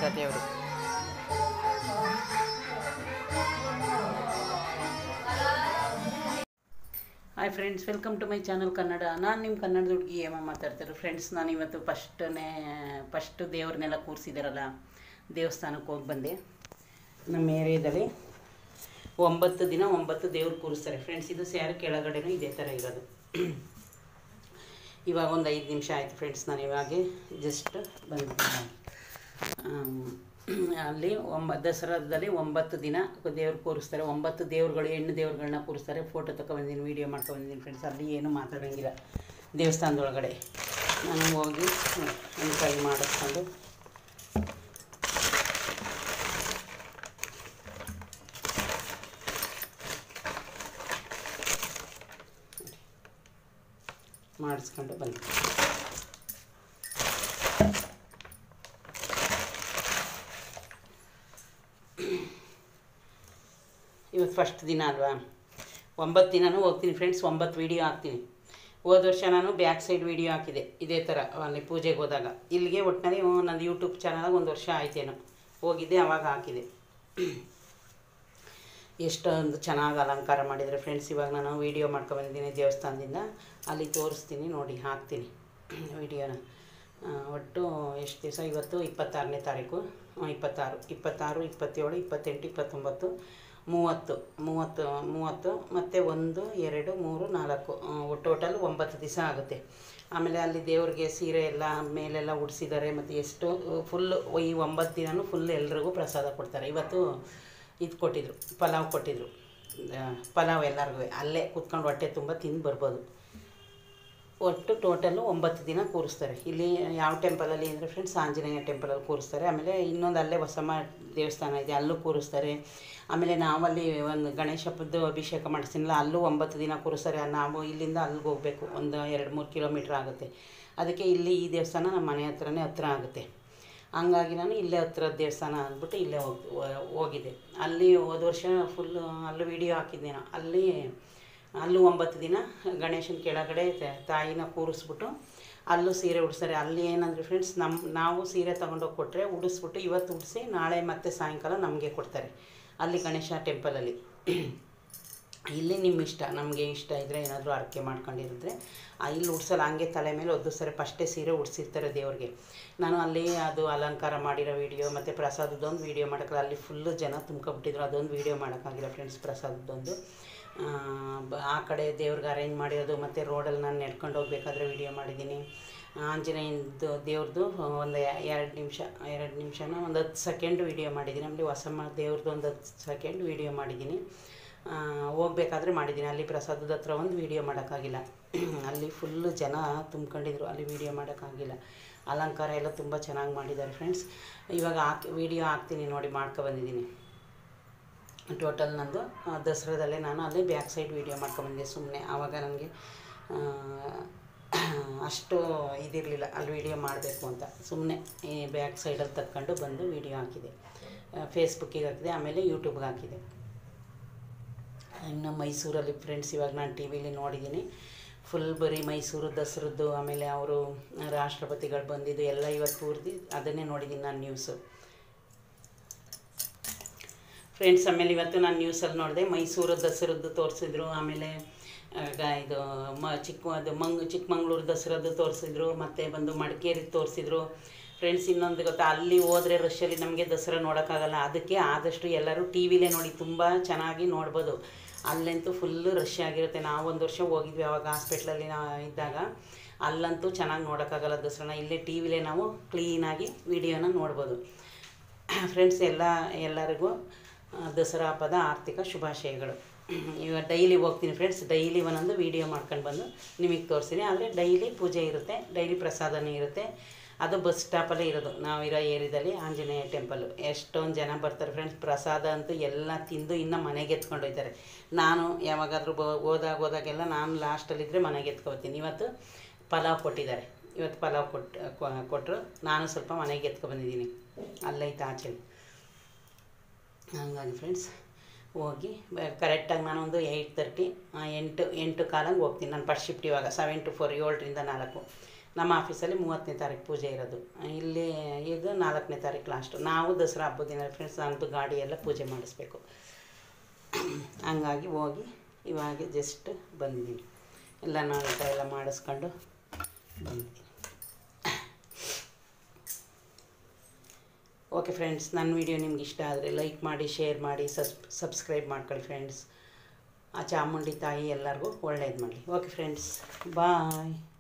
ಇರೋ ದೇವರು hi friends welcome to my channel Kannada ನಾನು ನಿಮ್ಮ ಕನ್ನಡದ ಹುಡುಗಿ ಏಮ ಮಾತಾಡ್ತಾರೆ ಫ್ರೆಂಡ್ಸ್ ನಾನು ಇವತ್ತು ಫಸ್ಟನೇ ಫಸ್ಟ್ ದೇವ್ರನ್ನೆಲ್ಲ ಕೂರಿಸಿದಾರಲ್ಲ ದೇವಸ್ಥಾನಕ್ಕೆ ಹೋಗಿ ಬಂದೆ ನಮ್ಮ ಏರಿಯಾದಲ್ಲಿ ಒಂಬತ್ತು ದಿನ ಒಂಬತ್ತು ದೇವ್ರು ಕೂರಿಸ್ತಾರೆ ಫ್ರೆಂಡ್ಸ್ ಇದು ಸ್ಯಾರು ಕೆಳಗಡೆನೂ ಇದೇ ಥರ ಇರೋದು ಇವಾಗ ಒಂದು ಐದು ನಿಮಿಷ ಆಯಿತು ಫ್ರೆಂಡ್ಸ್ ನಾನು ಇವಾಗೆ ಜಸ್ಟ್ ಬಂದಿದ್ದೀನಿ ಅಲ್ಲಿ ಒಂಬ ದಸರಾದಲ್ಲಿ ಒಂಬತ್ತು ದಿನ ದೇವ್ರು ಕೂರಿಸ್ತಾರೆ ಒಂಬತ್ತು ದೇವ್ರುಗಳು ಹೆಣ್ಣು ದೇವ್ರುಗಳನ್ನ ಕೂರಿಸ್ತಾರೆ ಫೋಟೋ ತಗೊಬಂದಿನಿ ವೀಡಿಯೋ ಮಾಡ್ಕೊಬಂದಿನಿ ಫ್ರೆಂಡ್ಸ್ ಅಲ್ಲಿ ಏನು ಮಾತಾಡೋಂಗಿಲ್ಲ ದೇವಸ್ಥಾನದೊಳಗಡೆ ನಾನು ಹೋಗಿ ಒಂದು ಕೈ ಮಾಡಿಸ್ಕೊಂಡು ಮಾಡಿಸ್ಕೊಂಡು ಬಂದೆ ಇವತ್ತು ಫಸ್ಟ್ ದಿನ ಅಲ್ವಾ ಒಂಬತ್ತು ದಿನನೂ ಹೋಗ್ತೀನಿ ಫ್ರೆಂಡ್ಸ್ ಒಂಬತ್ತು ವೀಡಿಯೋ ಹಾಕ್ತೀನಿ ಹೋದ ವರ್ಷ ನಾನು ಬ್ಯಾಕ್ ಸೈಡ್ ವೀಡಿಯೋ ಹಾಕಿದೆ ಇದೇ ಥರ ಅಲ್ಲಿ ಪೂಜೆಗೆ ಹೋದಾಗ ಇಲ್ಲಿಗೆ ಒಟ್ಟಿನಲ್ಲಿ ನಂದು ಯೂಟ್ಯೂಬ್ ಚಾನಲಾಗ ಒಂದು ವರ್ಷ ಆಯ್ತೇನೋ ಹೋಗಿದ್ದೆ ಅವಾಗ ಹಾಕಿದೆ ಎಷ್ಟೊಂದು ಚೆನ್ನಾಗಿ ಅಲಂಕಾರ ಮಾಡಿದರೆ ಫ್ರೆಂಡ್ಸ್ ಇವಾಗ ನಾನು ವೀಡಿಯೋ ಮಾಡ್ಕೊಬಂದಿದ್ದೀನಿ ದೇವಸ್ಥಾನದಿಂದ ಅಲ್ಲಿ ತೋರಿಸ್ತೀನಿ ನೋಡಿ ಹಾಕ್ತೀನಿ ವೀಡಿಯೋನ ಒಟ್ಟು ಎಷ್ಟು ದಿವಸ ಇವತ್ತು ಇಪ್ಪತ್ತಾರನೇ ತಾರೀಕು ಹ್ಮ್, ಇಪ್ಪತ್ತಾರು ಇಪ್ಪತ್ತಾರು ಇಪ್ಪತ್ತೇಳು ಇಪ್ಪತ್ತೆಂಟು ಇಪ್ಪತ್ತೊಂಬತ್ತು ಮೂವತ್ತು ಮೂವತ್ತು ಮೂವತ್ತು ಮತ್ತು ಒಂದು ಎರಡು ಮೂರು ನಾಲ್ಕು ಟೋಟಲ್ ಒಂಬತ್ತು ದಿವಸ ಆಗುತ್ತೆ ಆಮೇಲೆ ಅಲ್ಲಿ ದೇವ್ರಿಗೆ ಸೀರೆ ಎಲ್ಲ ಮೇಲೆಲ್ಲ ಉಡಿಸಿದ್ದಾರೆ ಮತ್ತು ಎಷ್ಟು ಫುಲ್ಲು ಈ ಒಂಬತ್ತು ದಿನವೂ ಫುಲ್ ಎಲ್ರಿಗೂ ಪ್ರಸಾದ ಕೊಡ್ತಾರೆ ಇವತ್ತು ಇದು ಕೊಟ್ಟಿದ್ರು ಪಲಾವ್ ಕೊಟ್ಟಿದ್ರು ಆ, ಪಲಾವ್ ಎಲ್ಲರಿಗೂ ಅಲ್ಲೇ ಕುತ್ಕೊಂಡು ಹೊಟ್ಟೆ ತುಂಬ ತಿಂದು ಬರ್ಬೋದು ಒಟ್ಟು ಟೋಟಲು ಒಂಬತ್ತು ದಿನ ಕೂರಿಸ್ತಾರೆ ಇಲ್ಲಿ ಯಾವ ಟೆಂಪಲಲ್ಲಿ ಅಂದರೆ ಫ್ರೆಂಡ್ಸ್ ಆಂಜನೇಯ ಟೆಂಪಲಲ್ಲಿ ಕೂರಿಸ್ತಾರೆ ಆಮೇಲೆ ಇನ್ನೊಂದು ಅಲ್ಲೇ ಹೊಸಮ್ಮ ದೇವಸ್ಥಾನ ಇದೆ ಅಲ್ಲೂ ಕೂರಿಸ್ತಾರೆ ಆಮೇಲೆ ನಾವಲ್ಲಿ ಒಂದು ಗಣೇಶ ಹಬ್ಬದ್ದು ಅಭಿಷೇಕ ಮಾಡಿಸ್ತೀನಲ್ಲ ಅಲ್ಲೂ ಒಂಬತ್ತು ದಿನ ಕೂರಿಸ್ತಾರೆ ನಾವು ಇಲ್ಲಿಂದ ಅಲ್ಲಿಗೆ ಹೋಗಬೇಕು ಒಂದು ಎರಡು ಮೂರು ಕಿಲೋಮೀಟ್ರ್ ಆಗುತ್ತೆ ಅದಕ್ಕೆ ಇಲ್ಲಿ ಈ ದೇವಸ್ಥಾನ ನಮ್ಮ ಮನೆ ಹತ್ರನೇ ಹತ್ರ ಆಗುತ್ತೆ ಹಂಗಾಗಿ ನಾನು ಇಲ್ಲೇ ಹತ್ರ ದೇವಸ್ಥಾನ ಅಂದ್ಬಿಟ್ಟು ಇಲ್ಲೇ ಹೋಗಿ ಹೋಗಿದ್ದೆ ಅಲ್ಲಿ ಹೋದ ವರ್ಷ ಫುಲ್ಲು ಅಲ್ಲೂ ವೀಡಿಯೋ ಹಾಕಿದ್ದೆ ನಾನು ಅಲ್ಲಿ ಅಲ್ಲೂ ಒಂಬತ್ತು ದಿನ ಗಣೇಶನ ಕೆಳಗಡೆ ತ- ತಾಯಿನ ಕೂರಿಸ್ಬಿಟ್ಟು ಅಲ್ಲೂ ಸೀರೆ ಉಡ್ಸ್ತಾರೆ ಅಲ್ಲಿ ಏನಂದ್ರೆ ಫ್ರೆಂಡ್ಸ್ ನಮ್ಮ ನಾವು ಸೀರೆ ತೊಗೊಂಡೋಗಿ ಕೊಟ್ಟರೆ ಉಡಿಸ್ಬಿಟ್ಟು ಇವತ್ತು ಉಡಿಸಿ ನಾಳೆ ಮತ್ತೆ ಸಾಯಂಕಾಲ ನಮಗೆ ಕೊಡ್ತಾರೆ ಅಲ್ಲಿ ಗಣೇಶ ಟೆಂಪಲಲ್ಲಿ ಇಲ್ಲಿ ನಿಮ್ಮ ಇಷ್ಟ ನಮಗೆ ಇಷ್ಟ ಇದ್ದರೆ ಏನಾದರೂ ಅರಕೆ ಮಾಡ್ಕೊಂಡಿರಿದ್ರೆ ಆ ಇಲ್ಲಿ ಉಡ್ಸಲ್ಲ ಹಂಗೆ ತಲೆ ಮೇಲೆ ಒದ್ದಿಸ್ತಾರೆ ಫಸ್ಟೇ ಸೀರೆ ಉಡ್ಸಿರ್ತಾರೆ ದೇವ್ರಿಗೆ ನಾನು ಅಲ್ಲಿ ಅದು ಅಲಂಕಾರ ಮಾಡಿರೋ ವೀಡಿಯೋ ಮತ್ತು ಪ್ರಸಾದದೊಂದು ವೀಡಿಯೋ ಮಾಡೋಕ್ಕಲ್ಲ ಅಲ್ಲಿ ಫುಲ್ಲು ಜನ ತುಂಬ್ಕೊಬಿಟ್ಟಿದ್ರು ಅದೊಂದು ವೀಡಿಯೋ ಮಾಡೋಕ್ಕಾಗಿಲ್ಲ ಫ್ರೆಂಡ್ಸ್ ಪ್ರಸಾದದೊಂದು ಆ, ಬ- ಆ ಕಡೆ ದೇವ್ರಿಗೆ ಅರೇಂಜ್ ಮಾಡಿರೋದು ಮತ್ತು ರೋಡಲ್ಲಿ ನಾನು ನಡ್ಕೊಂಡು ಹೋಗ್ಬೇಕಾದ್ರೆ ವೀಡಿಯೋ ಮಾಡಿದ್ದೀನಿ ಆಂಜನೇಯಂದು ದೇವ್ರದ್ದು ಒಂದು ಎರಡು ನಿಮಿಷ ಎರಡು ನಿಮಿಷನ ಒಂದು ಹತ್ತು ಸೆಕೆಂಡ್ ವೀಡಿಯೋ ಮಾಡಿದ್ದೀನಿ ಆಮೇಲೆ ಹೊಸಮ್ಮ ದೇವ್ರದ್ದು ಒಂದು ಹತ್ತು ಸೆಕೆಂಡ್ ವೀಡಿಯೋ ಮಾಡಿದ್ದೀನಿ ಆ, ಹೋಗ್ಬೇಕಾದ್ರೆ ಮಾಡಿದ್ದೀನಿ ಅಲ್ಲಿ ಪ್ರಸಾದದ ಹತ್ರ ಒಂದು ವೀಡಿಯೋ ಮಾಡೋಕ್ಕಾಗಿಲ್ಲ ಅಲ್ಲಿ ಫುಲ್ಲು ಜನ ತುಂಬ್ಕೊಂಡಿದ್ರು ಅಲ್ಲಿ ವೀಡಿಯೋ ಮಾಡೋಕ್ಕಾಗಿಲ್ಲ ಅಲಂಕಾರ ಎಲ್ಲ ತುಂಬ ಚೆನ್ನಾಗಿ ಮಾಡಿದ್ದಾರೆ ಫ್ರೆಂಡ್ಸ್ ಇವಾಗ ಹಾಕಿ ವೀಡಿಯೋ ಹಾಕ್ತೀನಿ ನೋಡಿ ಮಾಡ್ಕೊಬಂದಿದ್ದೀನಿ ಟೋಟಲ್ ನಂದು ಆ, ದಸರಾದಲ್ಲೇ ನಾನು ಅಲ್ಲಿ ಬ್ಯಾಕ್ ಸೈಡ್ ವೀಡಿಯೋ ಮಾಡ್ಕೊಂಬಂದೆ ಸುಮ್ಮನೆ ಆವಾಗ ನನಗೆ ಅಷ್ಟು ಇದಿರಲಿಲ್ಲ ಅಲ್ಲಿ ವೀಡಿಯೋ ಮಾಡಬೇಕು ಅಂತ ಸುಮ್ಮನೆ ಈ ಬ್ಯಾಕ್ ಸೈಡಲ್ಲಿ ತಕ್ಕೊಂಡು ಬಂದು ವೀಡಿಯೋ ಹಾಕಿದೆ ಫೇಸ್ಬುಕ್ಕಿಗೆ ಹಾಕಿದೆ ಆಮೇಲೆ ಯೂಟ್ಯೂಬ್ಗೆ ಹಾಕಿದೆ ಇನ್ನು ಮೈಸೂರಲ್ಲಿ ಫ್ರೆಂಡ್ಸ್ ಇವಾಗ ನಾನು ಟಿ ವಿಲಿ ನೋಡಿದ್ದೀನಿ ಫುಲ್ ಬರೀ ಮೈಸೂರು ದಸರದ್ದು ಆಮೇಲೆ ಅವರು ರಾಷ್ಟ್ರಪತಿಗಳು ಬಂದಿದ್ದು ಎಲ್ಲ ಇವತ್ತು ಪೂರ್ತಿ ಅದನ್ನೇ ನೋಡಿದ್ದೀನಿ ನಾನು ನ್ಯೂಸು ಫ್ರೆಂಡ್ಸ್ ಆಮೇಲೆ ಇವತ್ತು ನಾನು ನ್ಯೂಸಲ್ಲಿ ನೋಡಿದೆ ಮೈಸೂರು ದಸರದ್ದು ತೋರಿಸಿದ್ರು ಆಮೇಲೆ ಆಗ ಇದು ಮ ಚಿಕ್ಕ ಅದು ಮಂಗ್ ಚಿಕ್ಕಮಂಗ್ಳೂರು ದಸರದ್ದು ತೋರಿಸಿದ್ರು ಮತ್ತು ಬಂದು ಮಡಿಕೇರಿ ತೋರಿಸಿದ್ರು ಫ್ರೆಂಡ್ಸ್ ಇನ್ನೊಂದು ಗೊತ್ತಾ ಅಲ್ಲಿ ಹೋದರೆ ರಶಲ್ಲಿ ನಮಗೆ ದಸರಾ ನೋಡೋಕ್ಕಾಗಲ್ಲ ಅದಕ್ಕೆ ಆದಷ್ಟು ಎಲ್ಲರೂ ಟಿ ವಿಲೇ ನೋಡಿ ತುಂಬ ಚೆನ್ನಾಗಿ ನೋಡ್ಬೋದು ಅಲ್ಲಂತೂ ಫುಲ್ಲು ರಶ್ ಆಗಿರುತ್ತೆ ನಾವು ಒಂದು ವರ್ಷ ಹೋಗಿದ್ವಿ ಅವಾಗ ಹಾಸ್ಪಿಟ್ಲಲ್ಲಿ ನಾ ಇದ್ದಾಗ ಅಲ್ಲಂತೂ ಚೆನ್ನಾಗಿ ನೋಡೋಕ್ಕಾಗಲ್ಲ ದಸರಾನ ಇಲ್ಲೇ ಟಿ ವಿಲೇ ನಾವು ಕ್ಲೀನಾಗಿ ವಿಡಿಯೋನ ನೋಡ್ಬೋದು ಫ್ರೆಂಡ್ಸ್ ಎಲ್ಲ ಎಲ್ಲರಿಗೂ ಆ, ದಸರಾ ಹಬ್ಬದ ಆರ್ಥಿಕ ಶುಭಾಶಯಗಳು ಇವಾಗ ಡೈಲಿ ಹೋಗ್ತೀನಿ ಫ್ರೆಂಡ್ಸ್ ಡೈಲಿ ಒಂದೊಂದು ವೀಡಿಯೋ ಮಾಡ್ಕೊಂಡು ಬಂದು ನಿಮಗೆ ತೋರಿಸ್ತೀನಿ ಆದರೆ ಡೈಲಿ ಪೂಜೆ ಇರುತ್ತೆ ಡೈಲಿ ಪ್ರಸಾದನೂ ಇರುತ್ತೆ ಅದು ಬಸ್ ಸ್ಟಾಪಲ್ಲೇ ಇರೋದು ನಾವಿರೋ ಏರಿಯಾದಲ್ಲಿ ಆಂಜನೇಯ ಟೆಂಪಲ್ಲು ಎಷ್ಟೊಂದು ಜನ ಬರ್ತಾರೆ ಫ್ರೆಂಡ್ಸ್ ಪ್ರಸಾದ ಅಂತೂ ಎಲ್ಲ ತಿಂದು ಇನ್ನು ಮನೆಗೆ ಎತ್ಕೊಂಡು ಹೋಗ್ತಾರೆ ನಾನು ಯಾವಾಗಾದರೂ ಬ ಹೋದಾಗ ಹೋದಾಗೆಲ್ಲ ನಾನು ಲಾಸ್ಟಲ್ಲಿದ್ದರೆ ಮನೆಗೆ ಎತ್ಕೊಬತ್ತೀನಿ ಇವತ್ತು ಪಲಾವ್ ಕೊಟ್ಟಿದ್ದಾರೆ ಇವತ್ತು ಪಲಾವ್ ಕೊಟ್ಟು ಕೊಟ್ಟರು ನಾನು ಸ್ವಲ್ಪ ಮನೆಗೆ ಎತ್ಕೊಬಂದಿದ್ದೀನಿ ಅಲ್ಲೈತೆ ಆಚೆ ಹಂಗಾಗಿ ಫ್ರೆಂಡ್ಸ್ ಹೋಗಿ ಕರೆಕ್ಟಾಗಿ ನಾನೊಂದು ಏಯ್ಟ್ ತರ್ಟಿ ಎಂಟು ಎಂಟು ಕಾಲಂಗೆ ಹೋಗ್ತೀನಿ ನಾನು ಫಸ್ಟ್ ಶಿಫ್ಟ್ ಇವಾಗ ಸೆವೆನ್ ಟು ಫೋರ್ ಏಳರಿಂದ ನಾಲ್ಕು ನಮ್ಮ ಆಫೀಸಲ್ಲಿ ಮೂವತ್ತನೇ ತಾರೀಕು ಪೂಜೆ ಇರೋದು ಇಲ್ಲಿ ಇದು ನಾಲ್ಕನೇ ತಾರೀಕು ಲಾಸ್ಟು ನಾವು ದಸರಾ ಹಬ್ಬದ ದಿನ ಫ್ರೆಂಡ್ಸ್ ನಂದು ಗಾಡಿ ಎಲ್ಲ ಪೂಜೆ ಮಾಡಿಸ್ಬೇಕು ಹಂಗಾಗಿ ಹೋಗಿ ಇವಾಗ ಜಸ್ಟ್ ಬಂದಿದ್ದೀನಿ ಎಲ್ಲ ನಾಳಿಕ ಎಲ್ಲ ಮಾಡಿಸ್ಕೊಂಡು ಬಂದಿದ್ದೀನಿ ಓಕೆ ಫ್ರೆಂಡ್ಸ್ ನನ್ನ ವಿಡಿಯೋ ನಿಮ್ಗೆ ಇಷ್ಟ ಆದರೆ ಲೈಕ್ ಮಾಡಿ ಶೇರ್ ಮಾಡಿ ಸಸ್ ಸಬ್ಸ್ಕ್ರೈಬ್ ಮಾಡ್ಕೊಳ್ಳಿ ಫ್ರೆಂಡ್ಸ್ ಆ ಚಾಮುಂಡಿ ತಾಯಿ ಎಲ್ಲರಿಗೂ ಒಳ್ಳೇದು ಮಾಡಲಿ ಓಕೆ ಫ್ರೆಂಡ್ಸ್ ಬಾಯ್